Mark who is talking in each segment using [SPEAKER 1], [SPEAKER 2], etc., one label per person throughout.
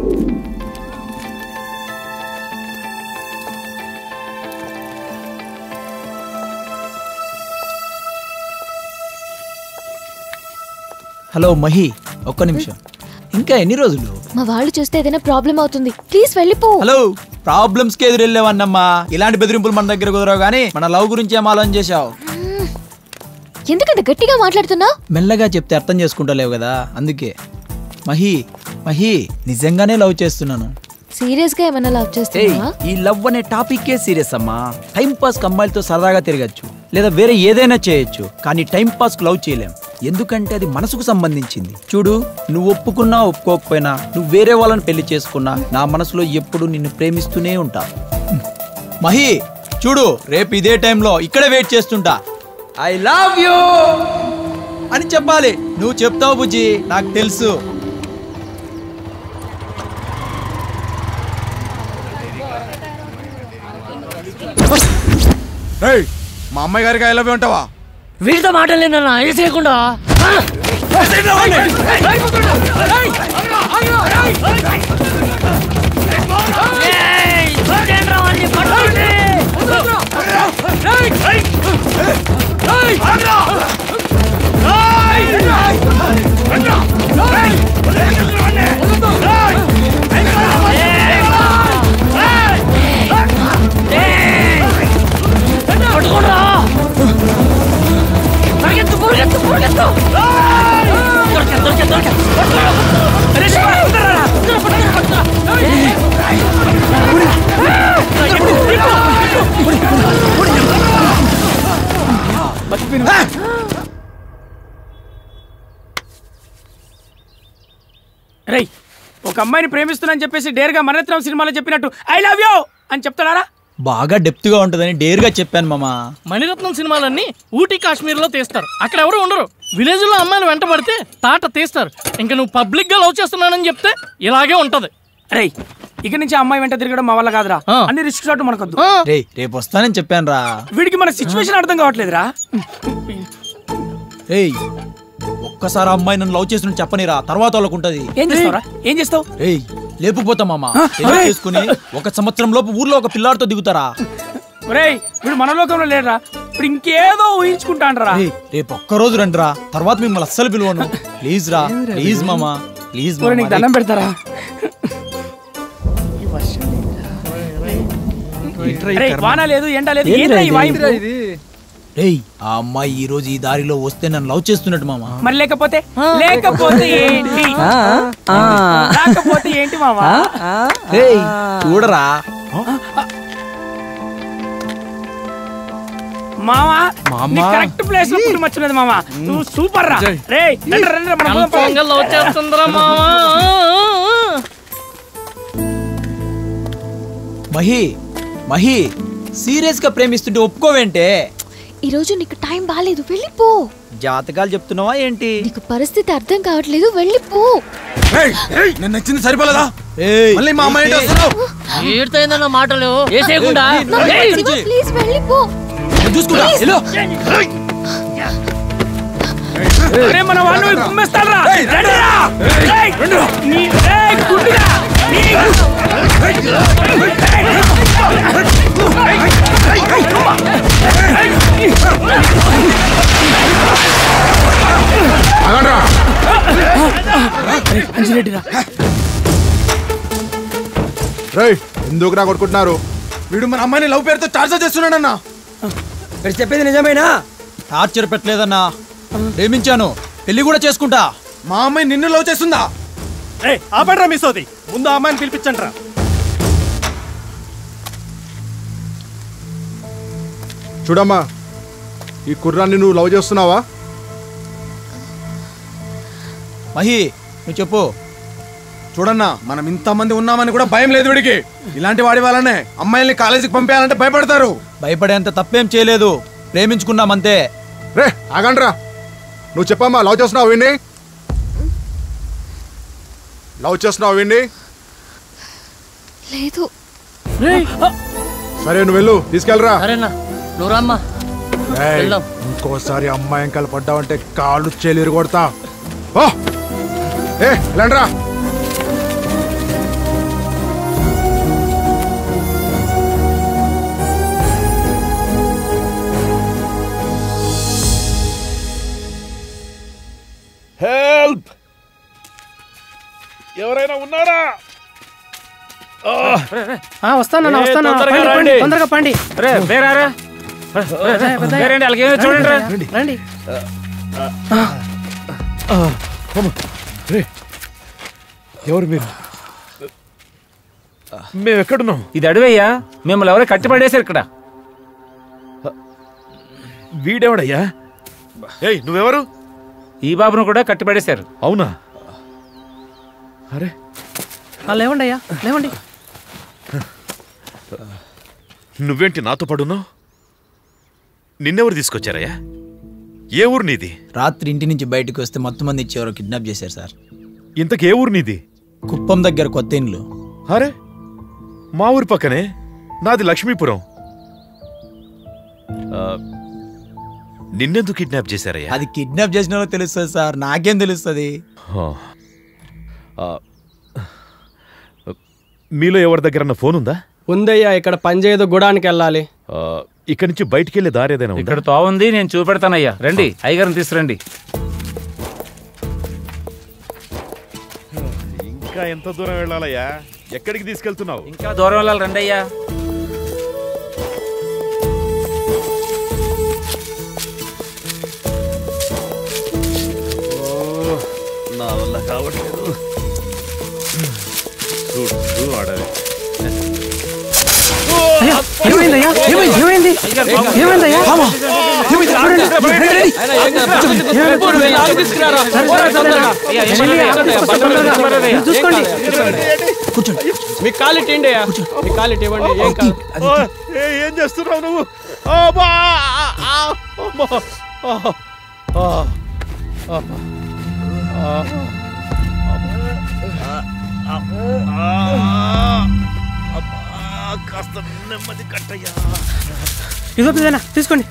[SPEAKER 1] Hello Mahi ఒక్క నిమిషం ఇంకా ఎన్ని రోజులు
[SPEAKER 2] మా వాళ్ళు చూస్తే ఏదైనా ప్రాబ్లం అవుతుంది ప్లీజ్ వెళ్ళిపో
[SPEAKER 1] హలో ప్రాబ్లమ్స్ కి ఎదురెళ్ళేవన్నమ్మా ఇలాంటి బెదిరింపులు మన దగ్గర కుదరవు కానీ మన లవ్ గురించి ఏం ఆలోచన చేశావు
[SPEAKER 2] ఎందుకంత గట్టిగా మాట్లాడుతున్నా
[SPEAKER 1] మెల్లగా చెప్తే అర్థం చేసుకుంటలేవు కదా అందుకే మహి మహి నిజంగానే లవ్ చేస్తున్నాను
[SPEAKER 2] సీరియస్ గా ఏమైనా లవ్
[SPEAKER 1] ఏయ్
[SPEAKER 2] చేస్తున్నా
[SPEAKER 1] ఈ లవ్ అనే టాపిక్కే సీరియస్ అమ్మా టైం పాస్ అమ్మాయిలతో సరదాగా తిరగచ్చు లేదా వేరే ఏదైనా చేయొచ్చు కానీ టైం పాస్ లవ్ చేయలేం ఎందుకంటే అది మనసుకు సంబంధించింది చూడు నువ్వు ఒప్పుకున్నా ఒప్పుకోకపోయినా నువ్వు వేరే వాళ్ళని పెళ్లి చేసుకున్నా నా మనసులో ఎప్పుడు నిన్ను ప్రేమిస్తూనే ఉంటా మహి చూడు రేపు ఇదే టైంలో ఇక్కడే వెయిట్ చేస్తుంటా ఐ లవ్ యూ అని చెప్పాలి నువ్వు చెప్తావు బుజ్జి నాకు తెలుసు
[SPEAKER 3] రేయ్ మా అమ్మాయి గారికి ఐ లవ్ యూ ఉంటావా
[SPEAKER 4] వీడితో మాటలేనన్నా ఏ చేయకుండా పట్టుకోరా పరిగెత్తు పరిగెత్తు పరిగెత్తు దొరికా దొరికా దొరికా అరే శివ కుదరరా కుదర పట్టుకో పట్టుకో
[SPEAKER 5] రేయ్ ఒక అమ్మాయిని ప్రేమిస్తున్నా చెప్పేసి డేర్గా మరణత్రం సినిమాలో చెప్పినట్టు ఐ లవ్ యూ అని చెప్తాడారా
[SPEAKER 1] బాగా డెప్త్ గా ఉంటుందని డేర్గా చెప్పాను మామా
[SPEAKER 4] మణిరత్నం సినిమాలన్నీ ఊటీ కాశ్మీర్ లో తీస్తారు అక్కడ ఎవరు ఉండరు విలేజ్ లో అమ్మాయిలు వెంట పడితే తాట తీస్తారు ఇంకా నువ్వు పబ్లిక్ గా లవ్ చేస్తున్నానని చెప్తే ఇలాగే ఉంటది
[SPEAKER 5] రేయ్ ఇక నుంచి ఆ అమ్మాయి వెంట తిరగడం మా వల్ల కాదురా
[SPEAKER 4] ఆ.
[SPEAKER 5] అన్ని రిస్క్ షాట్ మనకొద్దు
[SPEAKER 4] ఆ,
[SPEAKER 1] రే రేపు వస్తానని చెప్పాను రా
[SPEAKER 5] వీడికి మన సిచ్యువేషన్ అర్థం కావట్లేదురా
[SPEAKER 1] రేయ్ ఒక్కసారి ఆ అమ్మాయి నన్ను లవ్ చేసిన చెప్పనిరా తర్వాత వాళ్ళకు ఉంటది
[SPEAKER 5] ఏం చేస్తావురా ఏం చేస్తావు
[SPEAKER 1] రేయ్ లేపుపోతా మామ పెళ్లి
[SPEAKER 5] అరే!
[SPEAKER 1] చేసుకుని ఒక సంవత్సరం లోపు ఊర్లో ఒక పిల్లాడితో దిగుతారా
[SPEAKER 5] రేయ్ వీడు మన లోకంలో లేడురా ఇప్పుడు ఇంకేదో ఊహించుకుంటాండ్రా
[SPEAKER 1] రేయ్, రేపు ఒక్క రోజు రండిరా తర్వాత మిమ్మల్ని అస్సలు పిలువను ప్లీజ్ రా ప్లీజ్ మామా ప్లీజ్
[SPEAKER 5] ఒరేయ్, నీకు దండం పెడతారా రేయ్, వాన లేదు ఎండ లేదు ఏంట్రా ఈ వాయింపు
[SPEAKER 1] రేయ్ ఆ అమ్మాయి ఈ రోజు ఈ దారిలో వస్తే నన్ను లవ్ చేస్తున్నట్టు మామ
[SPEAKER 5] మరి లేకపోతే లేకపోతే ఏంటి రాకపోతే ఏంటి మావా
[SPEAKER 1] రేయ్ చూడరా
[SPEAKER 5] మావా
[SPEAKER 3] మామా.
[SPEAKER 5] నీ కరెక్ట్ ప్లేస్ లో పుట్టి మచ్చలేదు మావా నువ్వు సూపర్ రా రే రండి రండి మన పోదాం,
[SPEAKER 4] కన్ఫర్మ్ గా లవ్ చేస్తుందిరా మావా
[SPEAKER 1] మహి మహి సీరియస్ గా ప్రేమిస్తుంటే ఒప్పుకోవేంటే
[SPEAKER 2] ఈ రోజు నీకు టైం బాగాలేదు వెళ్ళిపో
[SPEAKER 1] జాతకాలు చెప్తున్నావా ఏంటి
[SPEAKER 2] నీకు పరిస్థితి అర్థం కావట్లేదు వెళ్ళిపో
[SPEAKER 3] రేయ్, రేయ్, నేను నచ్చింది సరిపోలేదా
[SPEAKER 1] ఏయ్,
[SPEAKER 3] మళ్ళీ మా అమ్మాయి ఏంటి వస్తున్నావు
[SPEAKER 4] ఏడుతైందన్న మాటలు ఏ చేయకుండా
[SPEAKER 1] ఏయ్,
[SPEAKER 2] శివ, ప్లీజ్ వెళ్ళిపో
[SPEAKER 1] నేను చూసుకుంటా వెళ్ళు.
[SPEAKER 5] అరే మన వాళ్ళు కుమ్మేస్తారా
[SPEAKER 3] రేయ్, రండి.
[SPEAKER 5] నీ రేయ్, గుడ్డిగా. నీ-
[SPEAKER 3] ఆగండ్రా. రేయ్ ఎందుకు రా కొట్టుకుంటున్నారు వీడు మన అమ్మాయిని లవ్ పేరుతో చార్జర్ చేస్తున్నాడన్నా
[SPEAKER 5] మీరు చెప్పేది నిజమేనా
[SPEAKER 1] టార్చర్ పెట్టలేదన్నా ప్రేమించాను పెళ్లి కూడా చేసుకుంటా
[SPEAKER 3] మా అమ్మాయి నిన్ను లవ్ చేస్తుందా
[SPEAKER 6] ఆపండ్రా మిస్ అవుతాయి ముందు ఆ అమ్మాయిని పిలిపించండి రా
[SPEAKER 3] చూడమ్మా ఈ కుర్రాన్ని నువ్వు లవ్ చేస్తున్నావా
[SPEAKER 1] మహి నువ్వు చెప్పు
[SPEAKER 3] చూడన్నా మనం ఇంతమంది ఉన్నామని కూడా భయం లేదు వీడికి ఇలాంటి వాడి వల్లనే అమ్మాయిల్ని కాలేజీకి పంపేయాలంటే భయపడతారు
[SPEAKER 1] భయపడేంత తప్పేం చేయలేదు ప్రేమించుకున్నాం అంతే
[SPEAKER 3] రే ఆగండ్రా నువ్వు చెప్పమ్మా లవ్ చేస్తున్నావు వీడిని లవ్ చేస్తున్నావు వీడిని
[SPEAKER 2] లేదు
[SPEAKER 3] సరే నువ్వు వెళ్ళు తీసుకెళ్ళరా
[SPEAKER 4] సరేనా నువ్వు రామ్మా
[SPEAKER 3] ఏయ్,
[SPEAKER 4] వెళ్దాం.
[SPEAKER 3] ఇంకోసారి అమ్మాయి ఎంకలు పడ్డావంటే కాళ్ళు చేలు కొడతా ఓ ఏ వెళ్ళండ్రా
[SPEAKER 7] ఎవరైనా ఉన్నారా
[SPEAKER 5] ఆ, వస్తానన్నా
[SPEAKER 6] ఏ,
[SPEAKER 5] వస్తాను
[SPEAKER 6] తొందరగా
[SPEAKER 5] పండి, పండి,
[SPEAKER 6] రండి.
[SPEAKER 5] తొందరగా పండి
[SPEAKER 6] రే వేరారా వేరండి అలాగే చూడండి రా
[SPEAKER 5] రండి
[SPEAKER 7] ఎవరు మీరు మేము ఎక్కడున్నాం
[SPEAKER 6] ఇది అడవయ్యా మిమ్మల్ని ఎవరో కట్టి పడేశారు ఇక్కడ
[SPEAKER 7] వీడెవడయ్యా ఏయ్ నువ్వెవరు
[SPEAKER 6] ఈ బాబును కూడా కట్టి పడేశారు
[SPEAKER 7] అవునా అరే
[SPEAKER 5] ఆ, లేవండి అయ్యా లేవండి
[SPEAKER 7] నువ్వేంటి నాతో పడున్నావు నిన్నెవరు తీసుకొచ్చారయ్యా ఏ ఊరు నీది
[SPEAKER 1] రాత్రి ఇంటి నుంచి బయటకు వస్తే మొత్తం మంది ఇచ్చి ఎవరో కిడ్నాప్ చేశారు సార్
[SPEAKER 7] ఇంతకు ఏ ఊరు నీది
[SPEAKER 1] కుప్పం దగ్గర కొత్త ఇండ్లు
[SPEAKER 7] అరే మా ఊరి పక్కనే నాది లక్ష్మీపురం ఆ, నిన్నెందుకు కిడ్నాప్ చేశారయ్యా
[SPEAKER 1] అది కిడ్నాప్ చేసిన వాళ్ళకి తెలుస్తుంది సార్ నాకేం తెలుస్తుంది
[SPEAKER 7] ఆ. ఆ. మీలో ఎవరి దగ్గర ఫోన్ ఉందా
[SPEAKER 8] ఉందయ్యా ఇక్కడ పనిచేయదు గుడానికి వెళ్ళాలి
[SPEAKER 7] ఆ, ఇక్కడి నుంచి బయటికి వెళ్ళే దారి ఏదైనా ఉందా
[SPEAKER 6] ఇక్కడ తోవుంది నేను చూపెడతానయ్యా రండి అయ్యగారిని తీసుకురండి
[SPEAKER 7] ఇంకా ఎంత దూరం వెళ్ళాలయ్యా ఎక్కడికి తీసుకెళ్తున్నావు
[SPEAKER 6] ఇంకా దూరం వెళ్ళాలి రండి అయ్యా
[SPEAKER 7] నా వల్ల కావట్లేదు చూడు చూడు ఆడవి
[SPEAKER 5] ఏమైందయ్యా ఏమైంది ఏమైంది ఏమైందయ్యా
[SPEAKER 6] అయ్యా, ఏం పర్లేదయ్యా. పర్లేదయ్యా, పర్లేదయ్యా.
[SPEAKER 5] చూసుకోండి
[SPEAKER 8] మీ కాలు ఇవ్వండి అయ్యా మీ కాలు ఇవ్వండి ఏం కాదు
[SPEAKER 7] ఓ, ఏ, ఏం చేస్తున్నావు నువ్వు అబ్బా! ఆ, అమ్మా! ఆ, ఆ, ఆ, ఆ, ఆ, అబ్బా, కాస్త నెమ్మది కట్టయ్యా
[SPEAKER 5] ఇదో పెద్దనా తీసుకోండి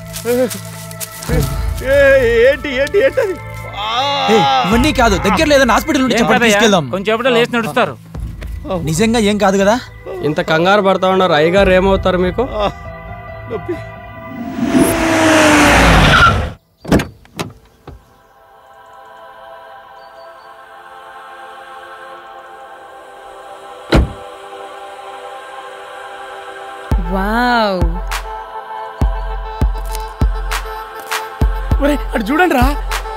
[SPEAKER 7] ఏ, ఏంటి ఏంటి ఏంటది ఆ,
[SPEAKER 1] ఏయ్, ఇవన్నీ కాదు దగ్గర లేదని హాస్పిటల్ నుండి
[SPEAKER 6] ఏం
[SPEAKER 1] చెప్పండి
[SPEAKER 6] కాదయ్యా.
[SPEAKER 1] తీసుకెళ్దాం
[SPEAKER 6] కొంచెం ఎప్పుడో లేచి నడుస్తారు
[SPEAKER 1] నిజంగా ఏం కాదు కదా
[SPEAKER 8] ఇంత కంగారు పడతా ఉన్నారు అయ్యగారు ఏమవుతారు మీకు
[SPEAKER 7] ఆ, నొప్పి
[SPEAKER 9] వావ్
[SPEAKER 5] ఒరే అటు చూడండి రా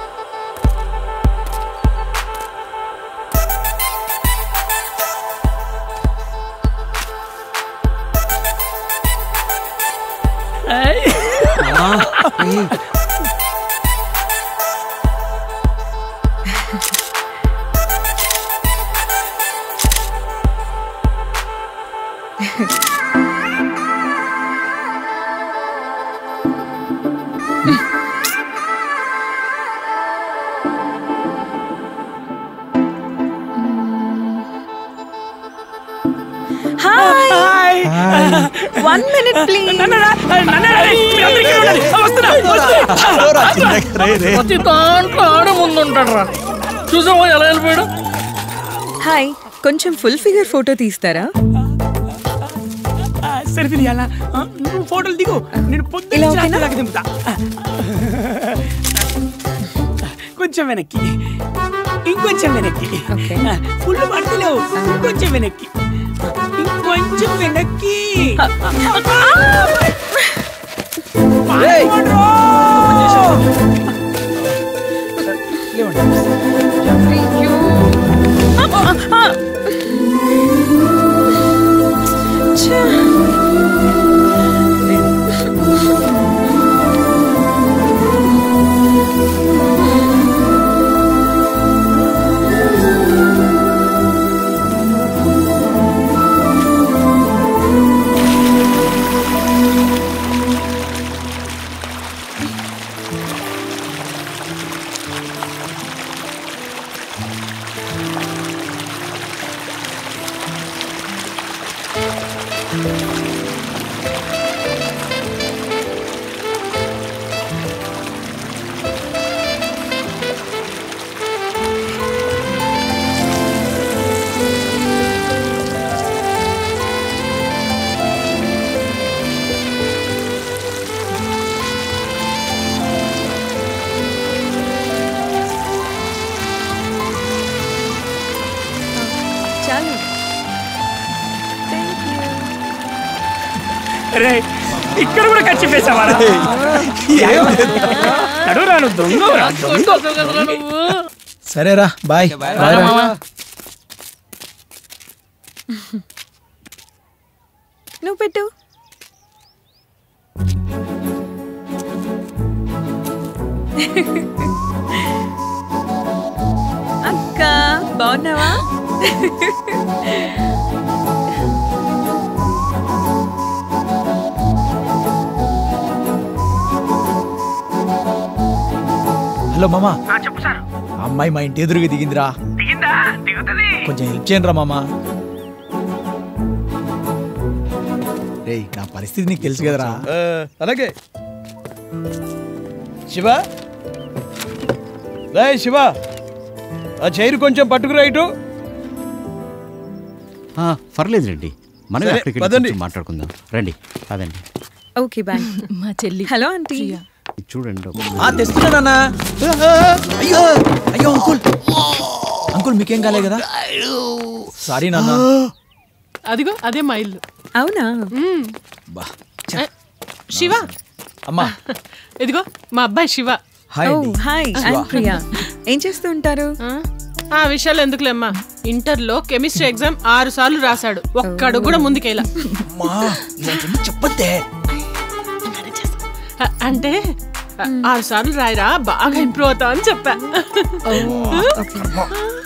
[SPEAKER 9] హాయ్ వన్ మినిట్ ప్లీజ్
[SPEAKER 4] ప్రతి దాంట్లో ఆడ ముందు ఉంటాడు రా చూసావా ఎలా వెళ్ళిపోయాడు
[SPEAKER 9] హాయ్ కొంచెం ఫుల్ ఫిగర్ ఫోటో తీస్తారా
[SPEAKER 5] సెల్ఫీ తీయాలా ఆ, నువ్వు ఫోటోలు దిగు నేను పొద్దున్న
[SPEAKER 9] ఇలా
[SPEAKER 5] నుంచి
[SPEAKER 9] ఓకేనా?
[SPEAKER 5] రాత్రి దాకా దింపుతా కొంచెం వెనక్కి ఇంకొంచెం వెనక్కి
[SPEAKER 9] ఓకే.
[SPEAKER 5] ఫుల్ పడతలేవు ఇంకొంచెం వెనక్కి ఇంకొంచెం వెనక్కి
[SPEAKER 9] చాలు
[SPEAKER 5] రే ఇక్కడ కూడా ఖర్చు వేసావా నడురాను దొంగ దొంగ
[SPEAKER 1] సరేరా బాయ్ బాయ్ రా.
[SPEAKER 9] నువ్వు పెట్టు అక్క బాగున్నావా
[SPEAKER 1] హలో మామా
[SPEAKER 5] చెప్పు సార్
[SPEAKER 1] ఆ అమ్మాయి మా ఇంటి ఎదురుగా దిగిందిరా
[SPEAKER 5] దిగిందా దిగుతుంది
[SPEAKER 1] కొంచెం హెల్ప్ చేయండి రా మామా రేయ్ నా పరిస్థితి నీకు తెలుసు కదరా
[SPEAKER 8] అలాగే శివ రే శివ ఆ చైరు కొంచెం పట్టుకురా ఇటు
[SPEAKER 10] పర్లేదులేండి మనం
[SPEAKER 8] సరే,
[SPEAKER 10] అక్కడికి
[SPEAKER 8] పదండి.
[SPEAKER 10] కూర్చొని మాట్లాడుకుందాం రండి పదండి
[SPEAKER 9] ఓకే బాయ్
[SPEAKER 11] మా చెల్లి
[SPEAKER 9] హలో ఆంటీ
[SPEAKER 10] ఇది చూడండి
[SPEAKER 1] ఆ తెస్తున్నానన్నా అయ్యో అయ్యో అంకుల్ అంకుల్ మీకేం కాలే కదా సారీ నాన్న
[SPEAKER 11] అదిగో అదే మా ఇల్లు
[SPEAKER 9] అవునా
[SPEAKER 1] బా
[SPEAKER 11] ఏ, శివ
[SPEAKER 1] అమ్మా
[SPEAKER 11] ఇదిగో మా అబ్బాయి శివ
[SPEAKER 1] హాయ్
[SPEAKER 9] ఓ
[SPEAKER 1] అండి
[SPEAKER 9] హాయ్ ఐమ్ ప్రియా ఏం చేస్తూ ఉంటారు
[SPEAKER 11] ఆ? ఆ విషయాలు ఎందుకులేమ్మా ఇంటర్లో కెమిస్ట్రీ ఎగ్జామ్ ఆరు సార్లు రాశాడు ఒక్కడు కూడా ముందుకేలా
[SPEAKER 1] అమ్మా ఇలాంటివన్నీ చెప్పొద్దే
[SPEAKER 11] అ- అంటే అ- ఆరు సార్లు రాయరా బాగా ఇంప్రూవ్ అవుతా అని చెప్పా